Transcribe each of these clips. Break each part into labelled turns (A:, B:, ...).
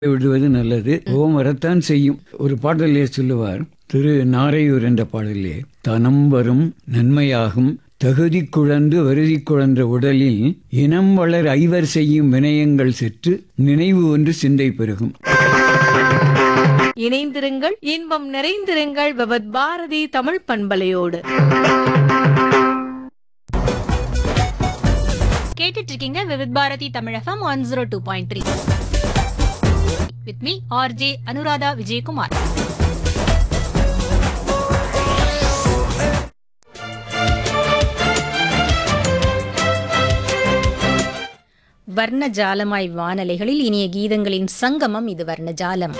A: விடுவது நல்லது கோபம் வரத்தான் செய்யும் ஒரு பாடலே சொல்லுவார் திரு நாரையூர் என்ற பாடலே தனம் வரும் நன்மையாகும் தகுதி குழந்து வருதி குழன்ற உடலில் இனம் வளர் ஐவர் செய்யும் வினயங்கள் செற்று நினைவு ஒன்று சிந்தை பெருகும்
B: இணைந்திருங்கள் இன்பம் நிறைந்திருங்கள் பவத் பாரதி தமிழ் பண்பலையோடு
C: கேட்டுட்டு இருக்கீங்க Vividh Bharati Tamizhagam one zero two point three with me R J Anuradha Vijayakumar வர்ணஜாலமாய் வானலைகளில் இனிய கீதங்களின் சங்கமம் இது வர்ணஜாலம்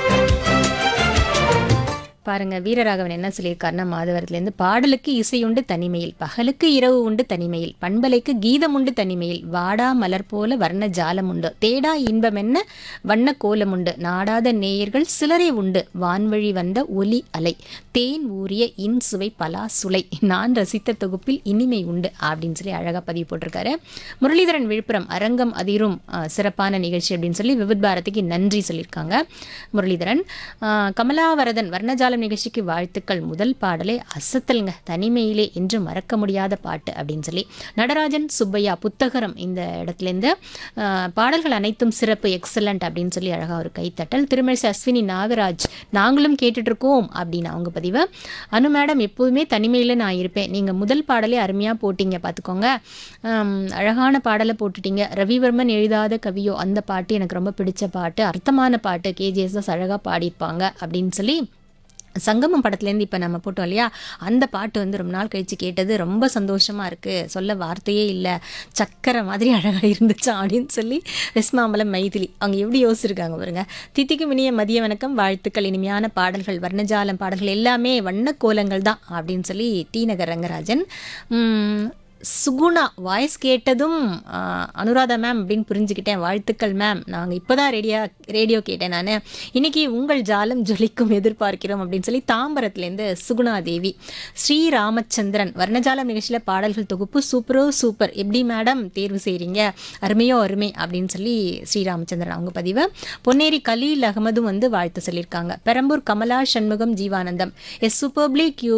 C: பாருங்க வீரராகவன் என்ன சொல்லியிருக்காருன்னா மாதவரத்துலேருந்து பாடலுக்கு இசை உண்டு தனிமையில் பகலுக்கு இரவு உண்டு தனிமையில் பண்பலைக்கு கீதம் உண்டு தனிமையில் வாடா மலர் போல வர்ண ஜாலம் உண்டு தேடா இன்பம் என்ன வண்ண கோலம் உண்டு நாடாத நேயர்கள் சிலரே உண்டு வான்வழி வந்த ஒலி அலை தேன் ஊறிய இன் சுவை பலா சுலை நான் ரசித்த தொகுப்பில் இனிமை உண்டு அப்படின்னு சொல்லி அழகாக பதிவு போட்டிருக்காரு முரளிதரன் விழுப்புரம் அரங்கம் அதிரும் அஹ், சிறப்பான நிகழ்ச்சி அப்படின்னு சொல்லி விவித் பாரதிக்கு நன்றி சொல்லியிருக்காங்க முரளிதரன் அஹ், கமலாவரதன் வர்ணஜாலம் நிகழ்ச்சிக்கு வாழ்த்துக்கள் முதல் பாடலே அசத்தல்ங்க தனிமையிலே என்று மறக்க முடியாத பாட்டு அப்படின்னு சொல்லி நடராஜன் சுப்பையா புத்தகரம் இந்த இடத்துலேருந்து அஹ், பாடல்கள் அனைத்தும் சிறப்பு எக்ஸலண்ட் அப்படின்னு சொல்லி அழகாக ஒரு கைத்தட்டல் திருமழிசை அஸ்வினி நாகராஜ் நாங்களும் கேட்டுட்டு இருக்கோம் அப்படின்னு அவங்க பதிவு அனு மேடம் எப்போதுமே தனிமையில் நான் இருப்பேன் நீங்கள் முதல் பாடலே அருமையாக போட்டீங்க பார்த்துக்கோங்க ஆம், அழகான பாடலை போட்டுட்டீங்க ரவிவர்மன் எழுதாத கவியோ அந்த பாட்டு எனக்கு ரொம்ப பிடிச்ச பாட்டு அர்த்தமான பாட்டு கேஜிஎஸ் அழகாக பாடியிருப்பாங்க அப்படின்னு சொல்லி சங்கமம் படத்துலேருந்து இப்போ நம்ம போட்டோம் இல்லையா அந்த பாட்டு வந்து ரொம்ப நாள் கழித்து கேட்டது ரொம்ப சந்தோஷமாக இருக்குது சொல்ல வார்த்தையே இல்லை சக்கரை மாதிரி அழகாக இருந்துச்சா அப்படின்னு சொல்லி வெஸ்மாம்பலம் மைதிலி அவங்க எப்படி யோசிச்சிருக்காங்க பாருங்க தித்திக்கும் இனிய மதிய வணக்கம் வாழ்த்துக்கள் இனிமையான பாடல்கள் வர்ணஜாலம் பாடல்கள் எல்லாமே வண்ண கோலங்கள் தான் அப்படின்னு சொல்லி டி நகர் ரங்கராஜன் உம், சுகுணா வாய்ஸ் கேட்டதும் ஆ, அனுராதா மேம் அப்படின்னு புரிஞ்சுக்கிட்டேன் வாழ்த்துக்கள் மேம் நாங்கள் இப்போ தான் ரேடியா ரேடியோ கேட்டேன் நான் இன்னைக்கு உங்கள் ஜாலம் ஜொலிக்கும் எதிர்பார்க்கிறோம் அப்படின்னு சொல்லி தாம்பரத்துலேருந்து சுகுணா தேவி ஸ்ரீ ராமச்சந்திரன் வர்ணஜாலம் நிகழ்ச்சியில் பாடல்கள் தொகுப்பு சூப்பரோ சூப்பர் எப்படி மேடம் தேர்வு செய்கிறீங்க அருமையோ அருமை அப்படின்னு சொல்லி ஸ்ரீ ராமச்சந்திரன் அவங்க பதிவு பொன்னேரி கலீல் அகமதும் வந்து வாழ்த்து சொல்லியிருக்காங்க Perambur Kamala Shanmugam Jeevanandam S superbly Q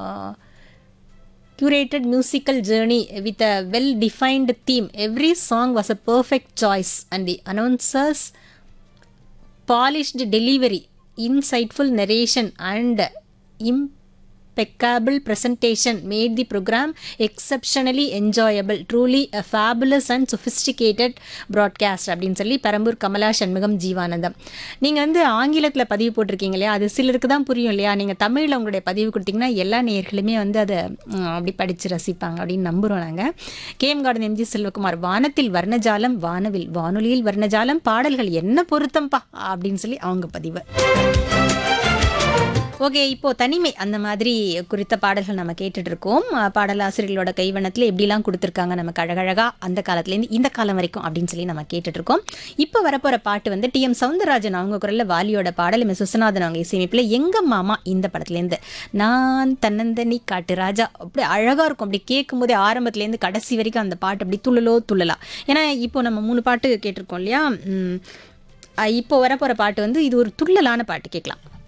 C: curated musical journey with a well defined theme. Every song was a perfect choice, and the announcers' polished delivery, insightful narration, and impeccable presentation made the program exceptionally enjoyable. Truly a fabulous and sophisticated broadcast அப்படின்னு சொல்லி பெரம்பூர் கமலா சண்முகம் ஜீவானந்தம் நீங்கள் வந்து ஆங்கிலத்தில் பதிவு போட்டிருக்கீங்க இல்லையா அது சிலருக்கு தான் புரியும் இல்லையா நீங்கள் தமிழில் உங்களுடைய பதிவு கொடுத்தீங்கன்னா எல்லா நேயர்களுமே வந்து அதை ம், அப்படி படித்து ரசிப்பாங்க அப்படின்னு நம்புகிறோம் நாங்கள் கேஎம் கார்டன் எம்ஜி செல்வகுமார் வானத்தில் வர்ணஜாலம் வானவில் வானொலியில் வர்ணஜாலம் பாடல்கள் என்ன பொருத்தம்பா அப்படின்னு சொல்லி அவங்க பதிவு ஓகே இப்போ தனிமை அந்த மாதிரி குறித்த பாடல்கள் நம்ம கேட்டுட்டு இருக்கோம் அஹ் பாடலாசிரியர்களோட கைவண்ணத்தில் எப்படிலாம் கொடுத்துருக்காங்க நமக்கு அழகழகா அந்த காலத்துலேருந்து இந்த காலம் வரைக்கும் அப்படின்னு சொல்லி நம்ம கேட்டுட்டு இருக்கோம் இப்போ வரப்போகிற பாட்டு வந்து டிஎம் சவுந்தரராஜன் அவங்க குரல்ல வாலியோட பாடல் எம் சுசநாதன் அவங்க இசையமைப்பில் எங்க மாமா இந்த படத்துலேருந்து நான் தன்னந்தனி காட்டு ராஜா அப்படி அழகாக இருக்கும் அப்படி கேட்கும்போதே ஆரம்பத்துலேருந்து கடைசி வரைக்கும் அந்த பாட்டு அப்படி துள்ளலோ துள்ளலாம் ஏன்னா இப்போ நம்ம மூணு பாட்டு கேட்டிருக்கோம் இல்லையா உம், அஹ் இப்போ வரப்போகிற பாட்டு வந்து இது ஒரு துள்ளலான பாட்டு கேட்கலாம்